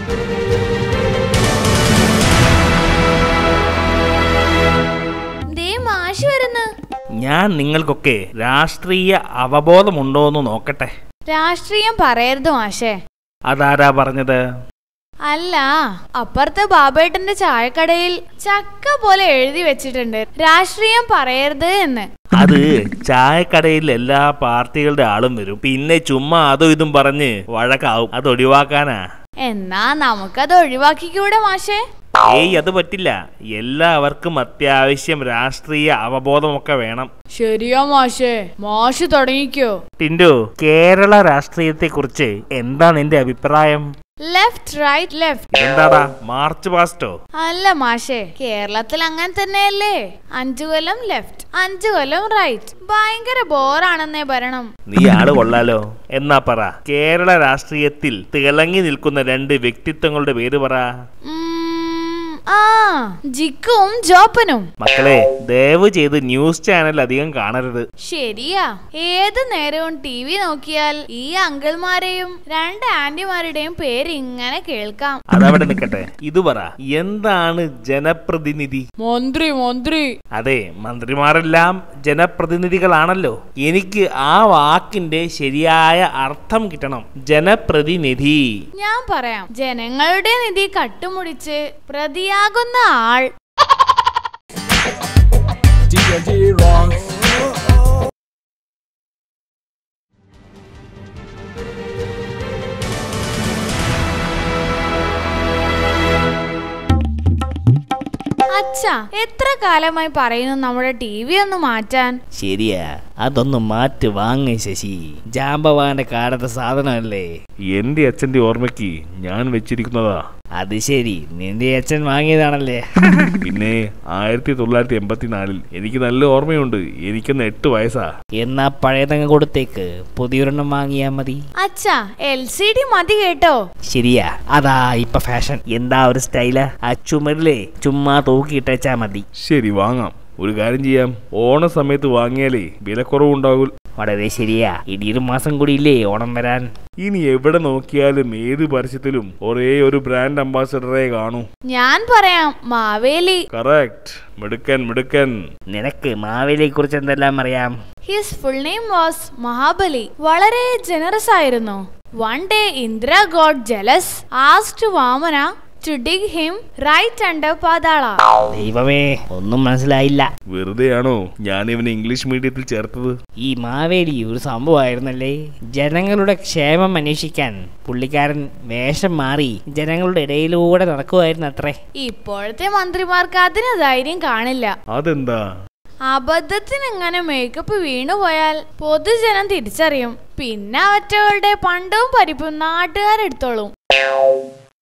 ദേ മാഷ് വരുന്നു ഞാൻ നിങ്ങൾക്കൊക്കെ രാഷ്ട്രീയ അവബോധമുണ്ടോന്ന് നോക്കട്ടെ രാഷ്ട്രീയം പറയരുത് മാഷേ അതാരാ പറഞ്ഞത് അല്ല അപ്പുറത്തെ ബാബേട്ടന്റെ ചായക്കടയിൽ ചക്ക പോലെ എഴുതി വെച്ചിട്ടുണ്ട് രാഷ്ട്രീയം പറയരുത് എന്ന് അത് ചായക്കടയിൽ എല്ലാ പാർട്ടികളുടെ ആളും വരും പിന്നെ ചുമ്മാ അതും ഇതും പറഞ്ഞ് വഴക്കാവും അത് ഒഴിവാക്കാനാ എന്നാ നമുക്കത് ഒഴിവാക്കിക്കൂടെ മാഷേ ഏയ് അത് പറ്റില്ല എല്ലാവർക്കും അത്യാവശ്യം രാഷ്ട്രീയ അവബോധമൊക്കെ വേണം ശരിയാ മാഷേ മാഷ് തുടങ്ങിക്കോ ടിൻഡു കേരള രാഷ്ട്രീയത്തെ കുറിച്ച് എന്താ നിന്റെ അഭിപ്രായം ലെഫ്റ്റ് റൈറ്റ് ലെഫ്റ്റ് എന്താടാ മാർച്ച് പാസ്റ്റോ അല്ല മാഷേ കേരളത്തിൽ അങ്ങനെ തന്നെയല്ലേ അഞ്ചു കൊല്ലം ലെഫ്റ്റ് അഞ്ചു കൊല്ലം റൈറ്റ് ഭയങ്കര ബോറാണെന്നേ ഭരണം നീ ആള് കൊള്ളാലോ എന്നാ പറ കേരള രാഷ്ട്രീയത്തിൽ തിളങ്ങി നിൽക്കുന്ന രണ്ട് വ്യക്തിത്വങ്ങളുടെ പേര് പറ ഉം, ആ ജിക്കും ജോപ്പനും മക്കളെ ദയവ് ചെയ്ത് ന്യൂസ് ചാനൽ അധികം കാണരുത് ശരിയാ ഏത് നേരവും ടി വി നോക്കിയാൽ ഈ അങ്കിൾമാരെയും രണ്ട് ആന്റിമാരുടെയും പേര് ഇങ്ങനെ കേൾക്കാം അതവിടെ നിൽക്കട്ടെ ഇത് പറ എന്താണ് ജനപ്രതിനിധി മന്ത്രി മന്ത്രി അതെ മന്ത്രിമാരെല്ലാം ജനപ്രതിനിധികളാണല്ലോ എനിക്ക് ആ വാക്കിന്റെ ശരിയായ അർത്ഥം കിട്ടണം ജനപ്രതിനിധി ഞാൻ പറയാം ജനങ്ങളുടെ നിധി കട്ടുമുടിച്ച് പ്രതിയാകുന്ന ആൾ TNT rocks. അച്ഛാ എത്ര കാലമായി പറയുന്നു നമ്മുടെ ടി വി ഒന്ന് മാറ്റാൻ ശരിയാ അതൊന്ന് മാറ്റി വാങ്ങ ശശി ജാമ്പവാന്റെ കാലത്തെ സാധനമല്ലേ എന്റെ അച്ഛന്റെ ഓർമ്മയ്ക്ക് ഞാൻ വെച്ചിരിക്കുന്നതാ അത് ശരി നിന്റെ അച്ഛൻ വാങ്ങിയതാണല്ലേ പിന്നെ ആയിരത്തി തൊള്ളായിരത്തി എൺപത്തിനാലിൽ എനിക്ക് നല്ല ഓർമ്മയുണ്ട് എനിക്കൊന്ന് എട്ട് വയസ്സാ എന്നാ പഴയതങ്ങ് കൊടുത്തേക്ക് പുതിയൊരെണ്ണം വാങ്ങിയാ മതി അച്ഛാ എൽ സി ഡി മതി കേട്ടോ ശരിയാ അതാ ഇപ്പൊ ഫാഷൻ എന്താ ഒരു സ്റ്റൈല് ആ ചുമരിലേ ചുമ്മാ തൂക്കിയിട്ടേച്ചാ മതി ശരി വാങ്ങാം ഒരു കാര്യം ചെയ്യാം ഓണ സമയത്ത് വാങ്ങിയാലേ വിലക്കുറവുണ്ടാകും വളരെ ശരിയാ ഇനിയൊരു മാസം കൂടി ഇല്ലേ ഓണം വരാൻ ഇനി എവിടെ നോക്കിയാലും ഏത് പരസ്യത്തിലും ഒരേ ഒരു ബ്രാൻഡ് അംബാസഡറെ കാണൂ ഞാൻ പറയാം മാവേലി കറക്റ്റ് മിടുക്കൻ മിടുക്കൻ നിനക്ക് മാവേലിയെ കുറിച്ച് എന്തെല്ലാം അറിയാം his full name was Mahabali വളരെ ജനറസ് ആയിരുന്നു one day Indra God jealous asked Vamana to dig him right under Patala ദൈവമേ ഒന്നും മനസ്സിലായില്ല വെറുതെയാണോ ഞാൻ ഇവനെ ഇംഗ്ലീഷ് മീഡിയത്തിൽ ചേർത്തത് ഈ മാവേലി ഒരു സംഭവമായിരുന്നല്ലേ ജനങ്ങളുടെ ക്ഷേമം അന്വേഷിക്കാൻ പുള്ളിക്കാരൻ വേഷം മാറി ജനങ്ങളുടെ ഇടയിലൂടെ നടക്കുമായിരുന്നു അത്രേ ഇപ്പോഴത്തെ മന്ത്രിമാർക്ക് അതിന് ധൈര്യം കാണില്ല അതെന്താ അബദ്ധത്തിന് ഇങ്ങനെ മേക്കപ്പ് വീണുപോയാൽ പൊതുജനം തിരിച്ചറിയും പിന്നെ അവറ്റകളുടെ പണ്ടവും പരിപ്പും നാട്ടുകാരെടുത്തോളും